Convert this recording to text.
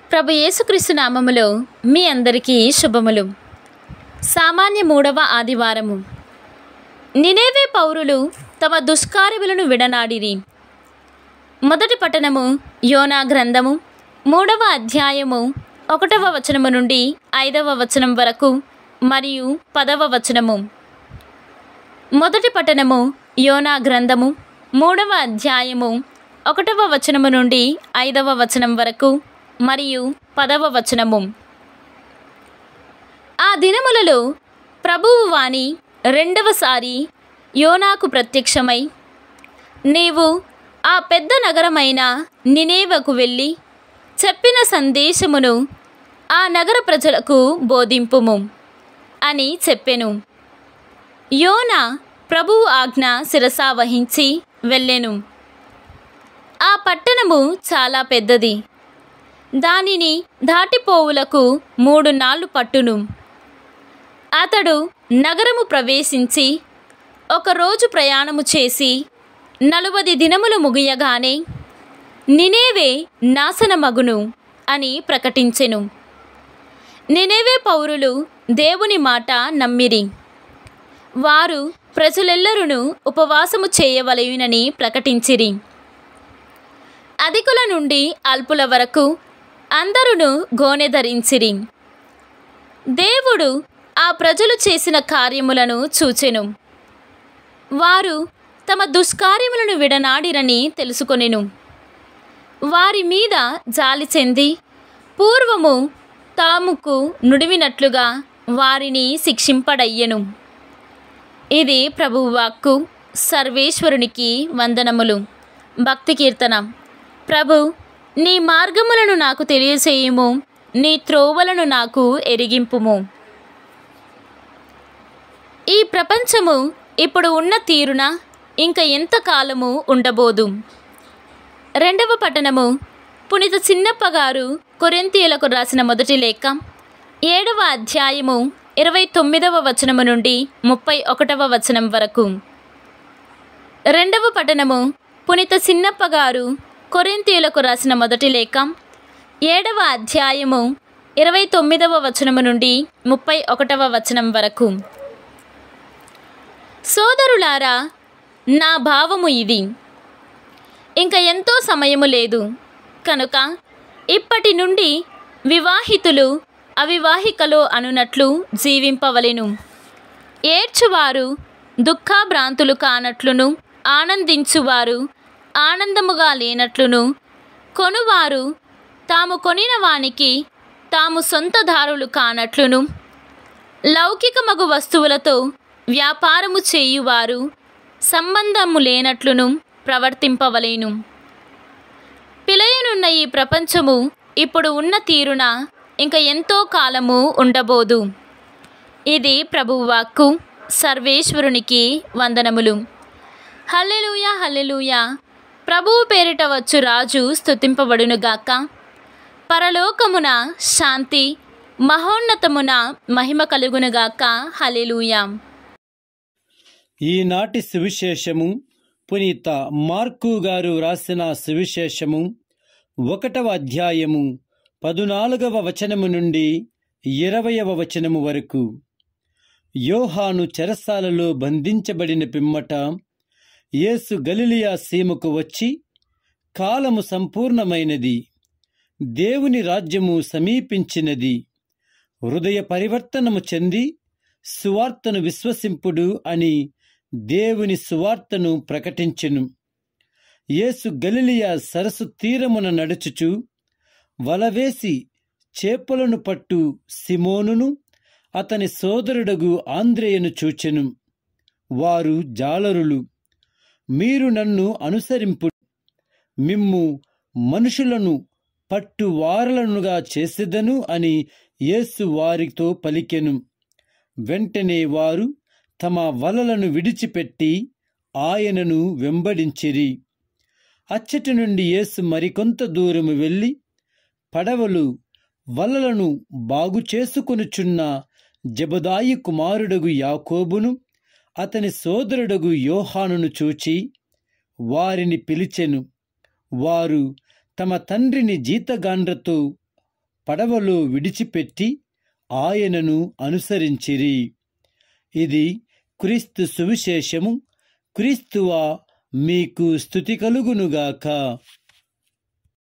ప్రభు యేసుక్రీస్తు నామములో మీ అందరికీ శుభములు సామాన్య మూడవ ఆదివారము నినేవే పౌరులు తమ దుష్కార్యములను విడనాడిరి మొదటి పట్టణము యోనా గ్రంథము మూడవ అధ్యాయము ఒకటవ వచనము నుండి ఐదవ వచనం వరకు మరియు పదవ వచనము మొదటి పట్టణము యోనా గ్రంథము మూడవ అధ్యాయము ఒకటవ వచనము నుండి ఐదవ వచనం వరకు మరియు పదవ వచనము ఆ దినములలో ప్రభువు వాణి రెండవసారి యోనాకు ప్రత్యక్షమై నీవు ఆ పెద్ద నగరమైన నినేవకు వెళ్ళి చెప్పిన సందేశమును ఆ నగర ప్రజలకు బోధింపుము అని చెప్పెను యోన ప్రభువు ఆజ్ఞ శిరసా వహించి వెళ్ళెను ఆ పట్టణము చాలా పెద్దది దానిని దాటిపోవులకు మూడు నాళ్ళు పట్టును అతడు నగరము ప్రవేశించి ఒకరోజు ప్రయాణము చేసి నలుబది దినములు ముగియగానే నినేవే నాశనమగును అని ప్రకటించెను నినేవే పౌరులు దేవుని మాట నమ్మిరి వారు ప్రజలెల్లరును ఉపవాసము చేయవలయునని ప్రకటించిరి అధికుల నుండి అల్పుల వరకు అందరును గోనె ధరించిరి దేవుడు ఆ ప్రజలు చేసిన కార్యములను చూచెను వారు తమ దుష్కార్యములను విడనాడిరని తెలుసుకొనెను వారి మీద జాలి చెంది పూర్వము తాముకు నుడివినట్లుగా వారిని శిక్షింపడయ్యెను ఇది ప్రభువు వాక్కు సర్వేశ్వరునికి వందనములు భక్తి కీర్తన ప్రభు నీ మార్గములను నాకు తెలియచేయుము నీ త్రోవలను నాకు ఎరిగింపుము ఈ ప్రపంచము ఇప్పుడు ఉన్న తీరున ఇంక ఎంతకాలము ఉండబోదు రెండవ పట్టణము పునిత చిన్నప్ప గారు కొరింతీయులకు రాసిన మొదటి లేఖ ఏడవ అధ్యాయము ఇరవై తొమ్మిదవ వచనము నుండి ముప్పై ఒకటవ వచనం వరకు రెండవ పట్టణము పునిత చిన్నప్ప గారు కొరింతీయులకు రాసిన మొదటి లేఖ ఏడవ అధ్యాయము ఇరవై తొమ్మిదవ వచనము నుండి ముప్పై ఒకటవ వచనం వరకు సోదరులారా నా భావము ఇది ఇంక ఎంతో సమయము లేదు కనుక ఇప్పటి నుండి వివాహితులు అవివాహికలో అనునట్లు జీవింపవలెను ఏడ్చువారు దుఃఖాభ్రాంతులు కానట్లును ఆనందించువారు ఆనందముగా లేనట్లును కొనువారు తాము కొనిన వానికి తాము సొంతదారులు కానట్లును లౌకికమగు వస్తువులతో వ్యాపారము చేయువారు సంబంధము లేనట్లును ప్రవర్తింపవలేను పిలయనున్న ఈ ప్రపంచము ఇప్పుడు ఉన్న తీరున ఇంక ఎంతో కాలము ఉండబోదు ఇది ప్రభువు వాక్కు సర్వేశ్వరునికి వందనములు హల్లెలూయా హల్లెలూయా ప్రభువు పేరిట వచ్చు రాజు స్తుతింపబడునుగాక పరలోకమున శాంతి మహోన్నతమున మహిమ కలుగునుగాక హల్లెలూయా ఈనాటి సువిశేషము పునీత మార్కు గారు రాసిన సువిశేషము ఒకటవ అధ్యాయము పదునాలుగవ వచనము నుండి ఇరవయవ వచనము వరకు యోహాను చెరసాలలో బంధించబడిన పిమ్మట యేసు గలిలియా సీమకు వచ్చి కాలము సంపూర్ణమైనది దేవుని రాజ్యము సమీపించినది హృదయ పరివర్తనము చెంది సువార్తను విశ్వసింపుడు అని దేవుని సువార్తను ప్రకటించెను యేసు గలిలియా సరస్సు తీరమున నడుచుచు వలవేసి చేపలను పట్టు సిమోనును అతని సోదరుడగు ఆంద్రేయను చూచెను వారు జాలరులు మీరు నన్ను అనుసరింపు మిమ్ము మనుషులను పట్టు వారలనుగా చేసేదను అని యేసు వారితో పలికెను వెంటనే వారు తమ వలలను విడిచిపెట్టి ఆయనను వెంబడించిరి అచ్చటి నుండి యేసు మరికొంత దూరము వెళ్ళి పడవలు వలలను బాగు చేసుకొనుచున్న జబదాయి కుమారుడగు యాకోబును అతని సోదరుడగు యోహానును చూచి వారిని పిలిచెను వారు తమ తండ్రిని జీతగాండ్రతో పడవలో విడిచిపెట్టి ఆయనను అనుసరించిరి ఇది క్రీస్తు సువిశేషము క్రీస్తువా మీకు స్థుతి కలుగునుగాక